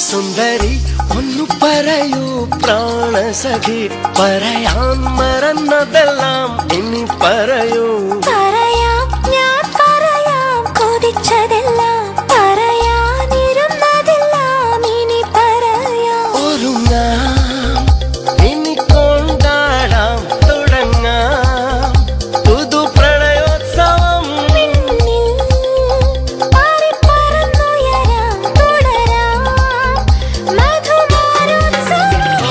സുന്ദരി ഒന്നു പറയൂ പ്രാണസഖി പറയാൻ മറന്നതെല്ലാം ഇനി പറയൂ പറയാം ഞാൻ പറയാം കൊതിച്ചതെല്ലാം പറയാനിരുന്നതെല്ലാം ഇനി പറയാം ഒരുങ്ങാം ഇനി കൊണ്ടാടാം തുടങ്ങാം പുതു പ്രണയോത്സവം പിന്നിൽ പാറിപ്പറന്നുയരാം തുടരാം മധുമാരോത്സവം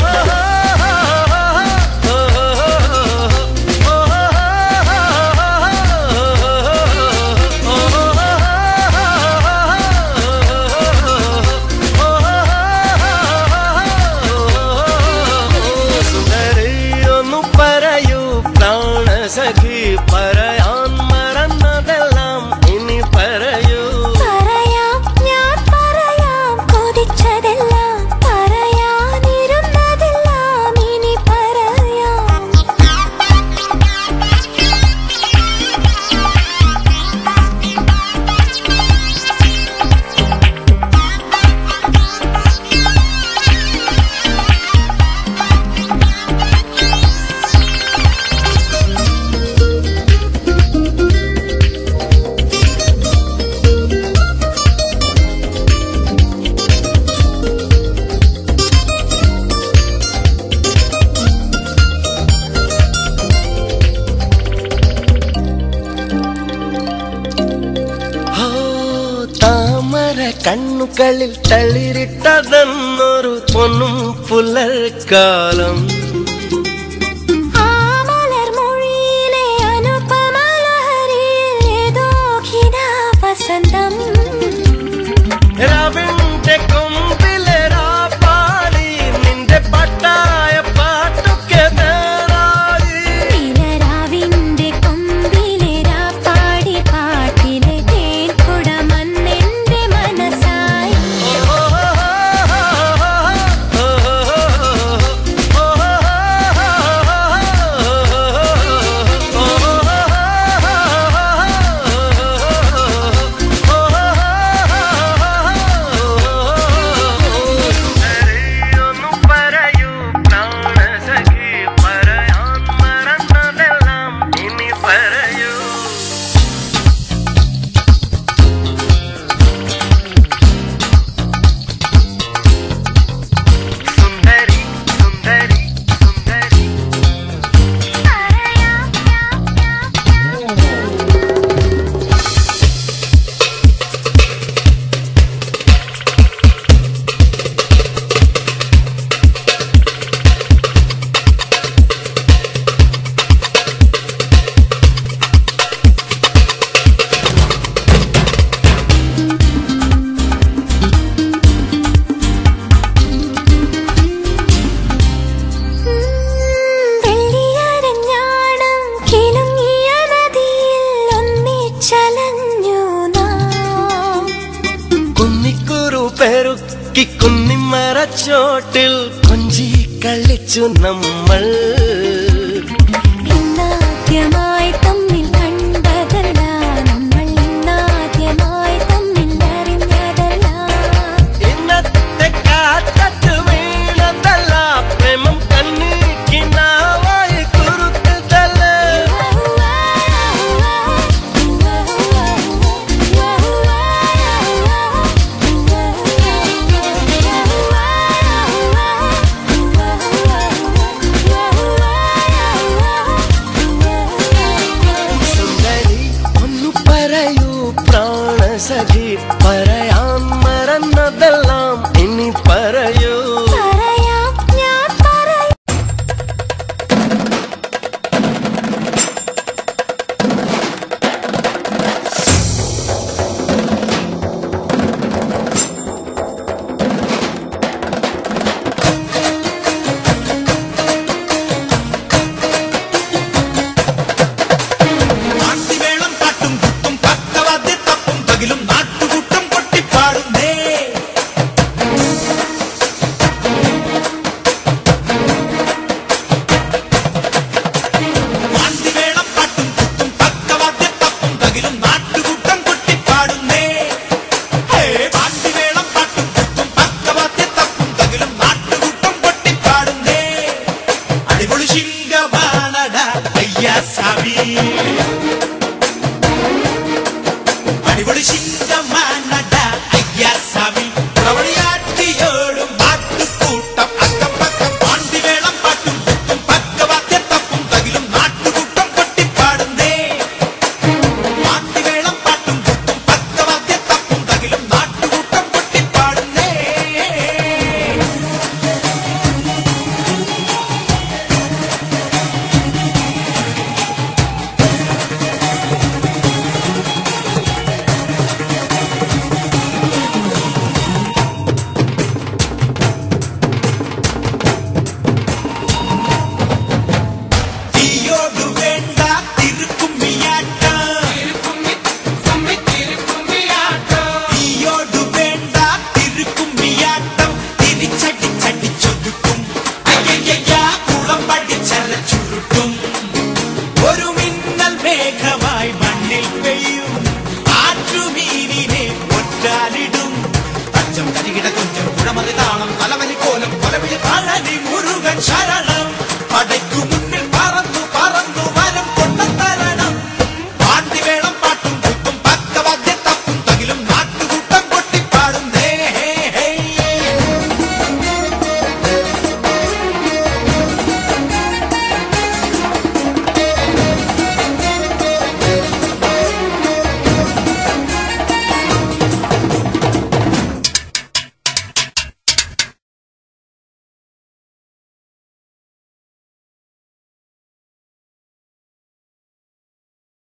സുന്ദരിയൊന്നു പറയൂ പ്രാണസഖി പറയാൻ മറന്നതെല്ലാം ഇനി പറയൂ പറയാം ഞാൻ പറയാം കൊതിച്ചതെല്ലാം പറയാനിരുന്നതെല്ലാം ഇനി പറയാം ഓ താമര കണ്ണുകളിൽ തളിരിട്ടതെന്നൊരു പൊന്നും പുലർക്കാലം ആ മലർമൊഴിയിലെ അനുപമലഹരിയിൽ ഏതോ ഖിനാ വസന്തം രവിന്റെ കൊമ്പിലെ രാപ്പാടി നിന്റെ പട്ടായ പാട്ടൊക്കെ നേരായി നിലരാവിന്റെ കൊമ്പിലെ രാപ്പാടി പാട്ടിലെ തേൻകുടമന്നെന്റെ മനസ്സായി പറയൂ പ്രാണസഖി പറയാൻ മറന്നതെല്ലാം ഇനി പറയൂ സുന്ദരി സുന്ദരി സുന്ദരി വെള്ളിയരഞ്ഞാണം കിലുങ്ങിയ നദിയിൽ ഒന്നിച്ചലഞ്ഞു നാം കുന്നിക്കുരു പെരുക്കി കുന്നിമരച്ചോട്ടിൽ കൊഞ്ചി കളിച്ചു നമ്മൾ ഇന്നാദ്യമായി തമ്മിൽ കണ്ടതല്ല നമ്മൾ ഇന്നാദ്യമായി തമ്മിൽ അറിഞ്ഞതല്ല ഇന്നത്തെ കാറ്റത്ത് വീണതല്ല പ്രേമം കണ്ണിക്കിനാവായി കുറുത്തതല്ല സുന്ദരി ഒന്നു പറയൂ പ്രാണസഖി പറയാൻ മറന്നതെല്ലാം ഇനി പറയൂ പറയാം ഞാൻ പറയാം നാട്ടിവേളം കാട്ടും കുത്തും പക്കവാദ്യ തപ്പും പകിലും നാട്ടുകൂട്ടം കൊട്ടിപ്പാടും സിംഗമാണ്